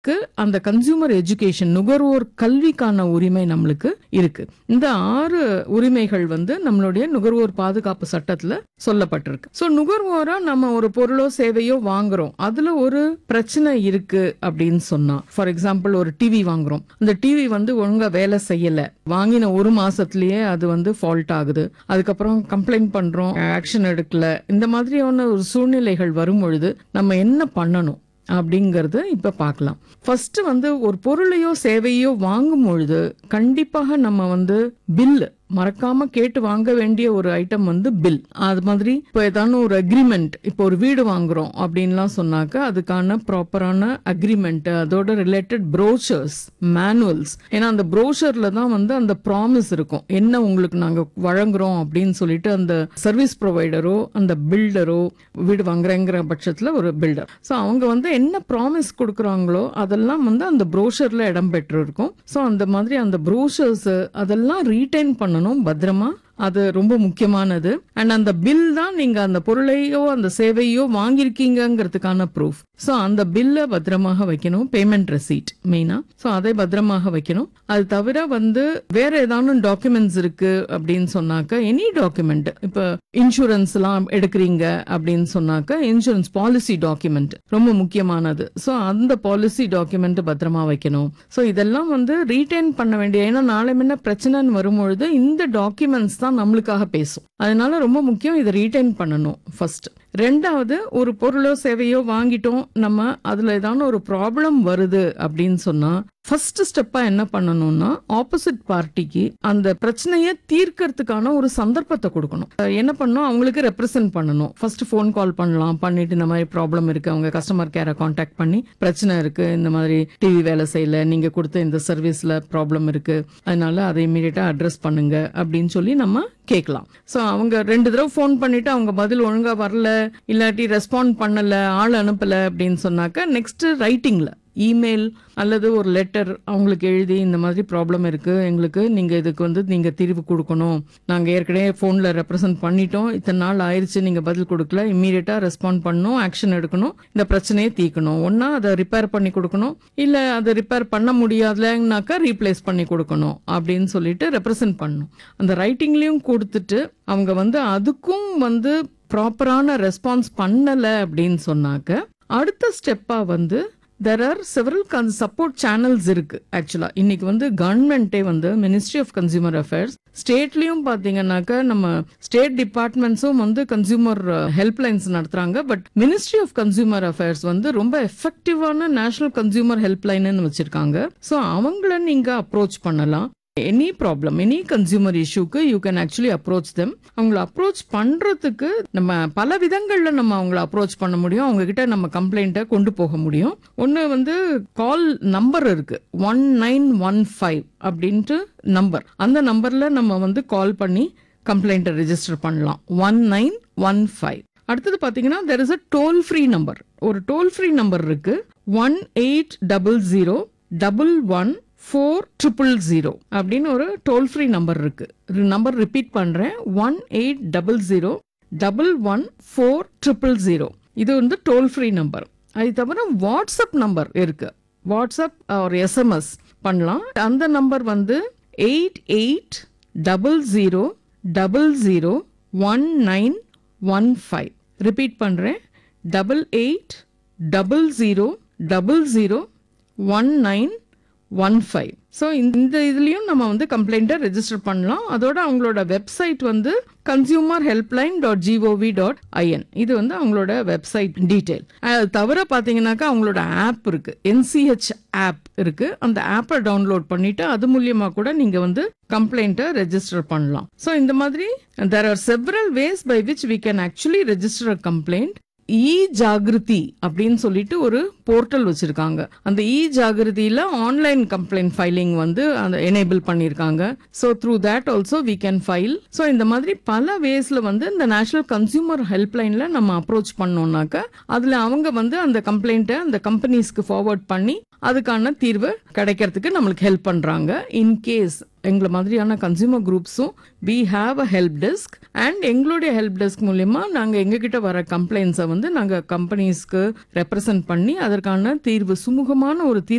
க்கு அந்த consumer education நுகர்வோர் கல்விக்கான உரிமை நம்மளுக்கு இருக்கு இந்த ஆறு உரிமைகள் வந்து நம்மளுடைய நுகர்வோர் பாதுகாப்பு சட்டத்துல சொல்லப்பட்டிருக்கு சோ நுகர்வோரா நம்ம ஒரு பொருளோ சேவையோ வாங்குறோம் அதுல ஒரு பிரச்சனை இருக்கு அப்படின்னு சொன்னா ஃபார் எக்ஸாம்பிள் ஒரு டிவி வாங்குறோம் அந்த டிவி வந்து ஒழுங்கா வேலை செய்யல வாங்கின ஒரு மாசத்திலேயே அது வந்து ஃபால்ட் ஆகுது அதுக்கப்புறம் கம்ப்ளைண்ட் பண்றோம் ஆக்ஷன் எடுக்கல இந்த மாதிரியான ஒரு சூழ்நிலைகள் வரும் பொழுது நம்ம என்ன பண்ணணும் அப்படிங்கறது இப்ப பார்க்கலாம் ஃபர்ஸ்ட் வந்து ஒரு பொருளையோ சேவையோ வாங்கும் பொழுது கண்டிப்பாக நம்ம வந்து பில் மறக்காம கேட்டு வாங்க வேண்டிய ஒரு ஐட்டம் வந்து பில் அது மாதிரி இப்போ ஏதான ஒரு அக்ரிமெண்ட் இப்போ ஒரு வீடு வாங்குறோம் அப்படின்லாம் சொன்னாக்க அதுக்கான ப்ராப்பரான அக்ரிமெண்ட் அதோட ரிலேட்டட் ப்ரோச்சர்ஸ் மேனுவல்ஸ் ஏன்னா அந்த ப்ரோச்சர்ல தான் வந்து அந்த ப்ராமிஸ் இருக்கும் என்ன உங்களுக்கு நாங்க வழங்குறோம் அப்படின்னு சொல்லிட்டு அந்த சர்வீஸ் ப்ரொவைடரோ அந்த பில்டரோ வீடு வாங்குறேங்கிற பட்சத்துல ஒரு பில்டர் ஸோ அவங்க வந்து என்ன ப்ராமிஸ் கொடுக்குறாங்களோ அதெல்லாம் வந்து அந்த ப்ரோஷர்ல இடம் பெற்று இருக்கும் ஸோ அந்த மாதிரி அந்த ப்ரோஷர்ஸ் அதெல்லாம் ரீடைன் பண்ணணும் பத்திரமா அது ரொம்ப முக்கியமானது அண்ட் அந்த பில் தான் நீங்க அந்த பொருளையோ அந்த சேவையோ வாங்கியிருக்கீங்கிறதுக்கான ப்ரூஃப் ஸோ அந்த பில்லை பத்திரமாக வைக்கணும் பேமெண்ட் ரெசீட் மெயினா ஸோ அதை பத்திரமாக வைக்கணும் அது தவிர வந்து வேற ஏதாவது டாக்குமெண்ட்ஸ் இருக்கு அப்படின்னு சொன்னாக்க எனி டாக்குமெண்ட் இப்போ இன்சூரன்ஸ் எல்லாம் எடுக்கிறீங்க அப்படின்னு சொன்னாக்க இன்சூரன்ஸ் பாலிசி டாக்குமெண்ட் ரொம்ப முக்கியமானது ஸோ அந்த பாலிசி டாக்குமெண்ட் பத்திரமா வைக்கணும் ஸோ இதெல்லாம் வந்து ரீடைன் பண்ண வேண்டிய ஏன்னா நாளை முன்ன பிரச்சனைன்னு வரும்பொழுது இந்த டாக்குமெண்ட்ஸ் தான் நம்மளுக்காக பேசும் அதனால ரொம்ப முக்கியம் இதை ரீடைன் பண்ணணும் ஃபர்ஸ்ட் ரெண்டாவது ஒரு பொருளோ சேவையோ வாங்கிட்டோம் நம்ம அதுல ஏதாவது ஒரு ப்ராப்ளம் வருது அப்படின்னு சொன்னா ஃபர்ஸ்ட் ஸ்டெப்பா என்ன பண்ணணும்னா ஆப்போசிட் பார்ட்டிக்கு அந்த பிரச்சனையை தீர்க்கறதுக்கான ஒரு சந்தர்ப்பத்தை கொடுக்கணும் அஹ் என்ன பண்ணணும் அவங்களுக்கு ரெப்ரசென்ட் பண்ணணும் ஃபர்ஸ்ட் ஃபோன் கால் பண்ணலாம் பண்ணிட்டு இந்த மாதிரி ப்ராப்ளம் இருக்கு அவங்க கஸ்டமர் கேரை காண்டாக்ட் பண்ணி பிரச்சனை இருக்கு இந்த மாதிரி டிவி வேலை செய்யல நீங்க கொடுத்த இந்த சர்வீஸ்ல ப்ராப்ளம் இருக்கு அதனால அதை இமீடியட்டா அட்ரஸ் பண்ணுங்க அப்படின்னு சொல்லி நம்ம கேட்கலாம் ஸோ அவங்க ரெண்டு தடவை ஃபோன் பண்ணிட்டு அவங்க பதில் ஒழுங்கா வரல இல்லாட்டி ரெஸ்பாண்ட் பண்ணல ஆள் அனுப்பல அப்படின்னு சொன்னாக்க நெக்ஸ்ட் ரைட்டிங்ல இமெயில் அல்லது ஒரு லெட்டர் அவங்களுக்கு எழுதி இந்த மாதிரி ப்ராப்ளம் இருக்கு எங்களுக்கு நீங்க இதுக்கு வந்து நீங்க தீர்வு கொடுக்கணும் நாங்க ஏற்கனவே போன்ல ரெப்ரசன்ட் பண்ணிட்டோம் இத்தனை நாள் ஆயிருச்சு நீங்க பதில் கொடுக்கல இம்மீடியட்டா ரெஸ்பாண்ட் பண்ணணும் ஆக்ஷன் எடுக்கணும் இந்த பிரச்சனையை தீர்க்கணும் ஒன்னா அதை ரிப்பேர் பண்ணி கொடுக்கணும் இல்ல அதை ரிப்பேர் பண்ண முடியாதுலனாக்கா ரீப்ளேஸ் பண்ணி கொடுக்கணும் அப்படின்னு சொல்லிட்டு ரெப்ரசன்ட் பண்ணணும் அந்த ரைட்டிங்லயும் கொடுத்துட்டு அவங்க வந்து அதுக்கும் வந்து ப்ராப்பரான ரெஸ்பான்ஸ் பண்ணல அப்படின்னு சொன்னாக்க அடுத்த ஸ்டெப்பா வந்து there are several support channels இருக்கு ஆக்சுவலா இன்னைக்கு வந்து கவர்மெண்ட்டே வந்து மினிஸ்ட்ரி ஆஃப் கன்சியூமர் அஃபேர்ஸ் ஸ்டேட்லயும் பாத்தீங்கன்னாக்க நம்ம ஸ்டேட் டிபார்ட்மெண்ட்ஸும் வந்து கன்சியூமர் ஹெல்ப்லைன்ஸ் நடத்துறாங்க but ministry of consumer affairs வந்து ரொம்ப எஃபெக்டிவான நேஷனல் கன்சியூமர் ஹெல்ப்லைன்னு வச்சிருக்காங்க ஸோ அவங்கள நீங்க அப்ரோச் பண்ணலாம் எனி ப்ராப்ளம் எனி கன்சியூமர் இஷ்யூக்கு you can actually approach them அவங்கள அப்ரோச் பண்றதுக்கு நம்ம பல விதங்கள்ல நம்ம அவங்கள அப்ரோச் பண்ண முடியும் அவங்க கிட்ட நம்ம கம்ப்ளைண்ட்டை கொண்டு போக முடியும் ஒன்று வந்து கால் நம்பர் இருக்கு ஒன் நைன் ஒன் ஃபைவ் அப்படின்ட்டு நம்பர் அந்த நம்பர்ல நம்ம வந்து கால் பண்ணி கம்ப்ளைண்ட்டை ரெஜிஸ்டர் பண்ணலாம் ஒன் நைன் ஒன் ஃபைவ் அடுத்தது பாத்தீங்கன்னா there is a toll free number ஒரு டோல் ஃப்ரீ நம்பர் இருக்கு one eight double zero double one four triple zero அப்படின்னு ஒரு டோல் ஃப்ரீ நம்பர் இருக்கு நம்பர் ரிப்பீட் பண்றேன் one eight double zero double one four triple zero இது வந்து toll free number அது தவிர வாட்ஸ்அப் நம்பர் இருக்கு வாட்ஸ்அப் ஒரு எஸ்எம்எஸ் பண்ணலாம் அந்த நம்பர் வந்து eight eight double zero double zero one nine one five repeat பண்ணுறேன் double eight double zero double zero one nine one five so இந்த இதுலேயும் நம்ம வந்து கம்ப்ளைண்ட்டை ரெஜிஸ்டர் பண்ணலாம் அதோட அவங்களோட வெப்சைட் வந்து consumer helpline dot G O V dot I N இது வந்து அவங்களோட வெப்சைட் டீட்டெயில் அது தவிர பார்த்தீங்கன்னாக்கா அவங்களோட ஆப் இருக்கு என்சிஹெச் ஆப் இருக்கு அந்த ஆப்பை டவுன்லோட் பண்ணிட்டு அது மூலியமா கூட நீங்க வந்து கம்ப்ளைண்ட்டை ரெஜிஸ்டர் பண்ணலாம் ஸோ இந்த மாதிரி there are several ways by which we can actually register a complaint e Jagriti அப்படின்னு சொல்லிட்டு ஒரு போர்ட்டல் வச்சிருக்காங்க அந்த இ ஜாகிருதியில ஆன்லைன் கம்ப்ளைண்ட் ஃபைலிங் வந்து அந்த எனேபிள் பண்ணியிருக்காங்க so through that also we can file so இந்த மாதிரி பல வேஸ்ல வந்து இந்த நேஷனல் கன்சியூமர் ஹெல்ப்லைன்ல நம்ம அப்ரோச் பண்ணோம்னாக்க அதுல அவங்க வந்து அந்த கம்ப்ளைண்ட்டை அந்த கம்பெனிஸ்க்கு ஃபார்வர்ட் பண்ணி அதுக்கான தீர்வு கிடைக்கிறதுக்கு நம்மளுக்கு ஹெல்ப் பண்றாங்க இன் கேஸ் எங்களை மாதிரியான கன்சியூமர் குரூப்ஸும் we have a help desk and எங்களுடைய ஹெல்ப் டெஸ்க் மூலியமா நாங்க எங்ககிட்ட வர கம்ப்ளைண்ட்ஸை வந்து நாங்க கம்பெனிஸ்க்கு ரெப்ரசன்ட் பண்ணி அதற்கான தீர்வு சுமூகமான ஒரு தீர்வு